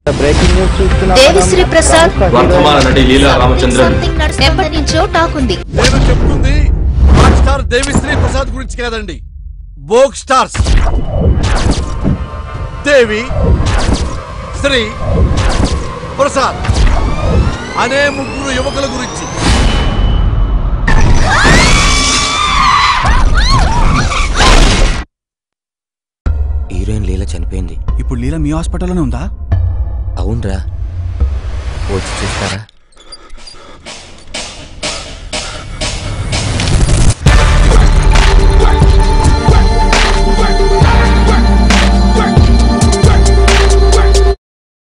Breaking news చూస్తున్నాం దేవిశ్రీ మనం. ప్రసాద్. ప్రముఖ వర్ధమాన హీరోయిన్ నటి లీలా రామచంద్రన్ సంథింగ్ నడుస్తుంది. ఎప్పటి నుంచో టాక్ ఉంది నేను చెప్తుంది రాక్ స్టార్ దేవిశ్రీ ప్రసాద్ గురించి కాదండి బోక్ స్టార్స్ దేవి శ్రీ ప్రసాద్ అనే ముగ్గురు యువకుల గురించి హీరోయిన్ లీల చనిపోయింది ఇప్పుడు లీల మీ హాస్పిటల్లోనే ఉందా అవునరా వచ్చి చూస్తారా